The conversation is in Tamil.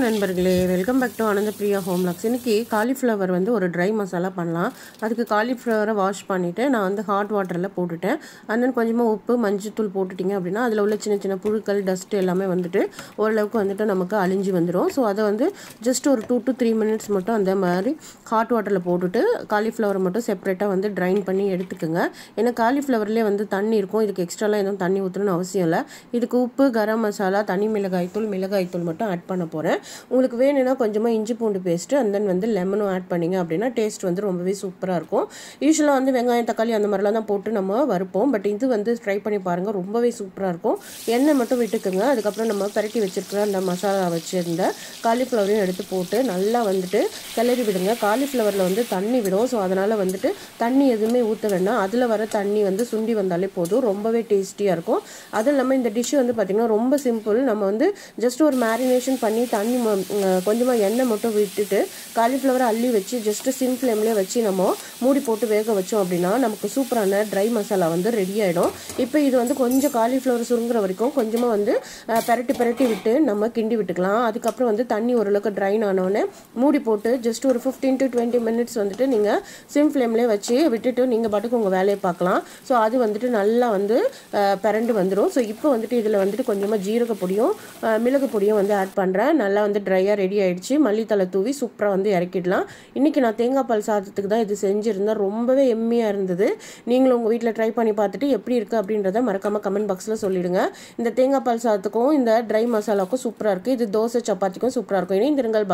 நண்பர்களே வெல்கம் பேக் டு ஆனந்த பிரியா ஹோம் லாக்ஸ் இன்னைக்கு காலிஃப்ளவர் வந்து ஒரு ட்ரை மசாலா பண்ணலாம் அதுக்கு காலிஃப்ளவரை வாஷ் பண்ணிவிட்டு நான் வந்து ஹாட் வாட்டரில் போட்டுட்டேன் and then கொஞ்சமாக உப்பு மஞ்சத்தூள் போட்டுட்டிங்க அப்படின்னா அதில் உள்ள சின்ன சின்ன புழுக்கள் டஸ்ட் எல்லாமே வந்துட்டு ஓரளவுக்கு வந்துட்டு நமக்கு அழிஞ்சு வந்துடும் ஸோ அதை வந்து ஜஸ்ட் ஒரு டூ டு த்ரீ மினிட்ஸ் மட்டும் அந்த மாதிரி ஹாட் வாட்டரில் போட்டுட்டு காலிஃப்ளவரை மட்டும் செப்பரேட்டாக வந்து ட்ரைன் பண்ணி எடுத்துக்கோங்க ஏன்னா காலிஃப்ளவர்லேயே வந்து தண்ணி இருக்கும் இதுக்கு எக்ஸ்ட்ராலாம் எதுவும் தண்ணி ஊற்றணும்னு அவசியம் இல்லை இதுக்கு உப்பு கரம் மசாலா தனி மிளகாய் தூள் மிளகாய் தூள் மட்டும் ஆட் பண்ண போகிறேன் உங்களுக்கு வேணும்னா கொஞ்சமாக இஞ்சி பூண்டு பேஸ்ட்டு அண்ட் தென் வந்து லெமனும் ஆட் பண்ணிங்க அப்படின்னா டேஸ்ட் வந்து ரொம்பவே சூப்பராக இருக்கும் யூஸ்வலாக வந்து வெங்காயம் தக்காளி அந்த மாதிரிலாம் தான் போட்டு நம்ம வறுப்போம் பட் இது வந்து ட்ரை பண்ணி பாருங்கள் ரொம்பவே சூப்பராக இருக்கும் எண்ணெய் மட்டும் விட்டுக்குங்க அதுக்கப்புறம் நம்ம பரட்டி வச்சிருக்கிற அந்த மசாலா வச்சுருந்த காலிஃப்ளவரையும் எடுத்து போட்டு நல்லா வந்துட்டு கிளறி விடுங்க காலிஃப்ளவரில் வந்து தண்ணி விடும் ஸோ அதனால் வந்துட்டு தண்ணி எதுவுமே ஊற்ற வேண்டாம் அதில் வர தண்ணி வந்து சுண்டி வந்தாலே போதும் ரொம்பவே டேஸ்டியாக இருக்கும் அதுவும் இல்லாமல் இந்த டிஷ் வந்து பார்த்திங்கன்னா ரொம்ப சிம்பிள் நம்ம வந்து ஜஸ்ட் ஒரு மேரினேஷன் பண்ணி தண்ணி கொஞ்சமாக எண்ணெய் மட்டும் விட்டுட்டு காலிஃப்ளவரை அள்ளி வச்சு ஜஸ்ட் சிம் ஃப்ளேம்லேயே வச்சு நம்ம மூடி போட்டு வேக வச்சோம் அப்படின்னா நமக்கு சூப்பரான ட்ரை மசாலா வந்து ரெடி ஆகிடும் இப்போ இது வந்து கொஞ்சம் காலிஃப்ளவர் சுருங்குற வரைக்கும் கொஞ்சமாக வந்து அஹ், பெரட்டி பெரட்டி விட்டு நம்ம கிண்டி விட்டுக்கலாம் அதுக்கப்புறம் வந்து தண்ணி ஓரளவுக்கு ட்ரைன் ஆனோடனே மூடி போட்டு ஜஸ்ட் ஒரு ஃபிஃப்டீன் டு டுவெண்ட்டி மினிட்ஸ் வந்துட்டு நீங்கள் சிம் ஃப்ளேம்லேயே வச்சு விட்டுட்டு நீங்கள் பாட்டுக்கு உங்கள் வேலையை பார்க்கலாம் ஸோ அது வந்துட்டு நல்லா வந்து அஹ், பிரண்டு வந்துடும் ஸோ இப்போ வந்துட்டு இதில் வந்துட்டு கொஞ்சமாக ஜீரக பொடியும் அஹ், மிளகு பொடியும் வந்து ஆட் பண்ணுறேன் நல்லா வந்து ட்ரையாக ரெடி ஆயிடுச்சு மல்லித்தலை தூவி சூப்பராக வந்து இறக்கிடலாம் இன்றைக்கி நான் தேங்காய் பால் சாதத்துக்கு தான் இது செஞ்சுருந்தேன் ரொம்பவே எம்மியாக இருந்தது நீங்களும் உங்கள் வீட்டில் ட்ரை பண்ணி பார்த்துட்டு எப்படி இருக்குது அப்படின்றத மறக்காமல் கமெண்ட் பாக்ஸில் சொல்லிடுங்க இந்த தேங்காய் பால் சாதத்துக்கும் இந்த ட்ரை மசாலாவுக்கும் சூப்பராக இருக்குது இது தோசை சப்பாத்திக்கும் சூப்பராக இருக்கும் இணைந்திருங்கள்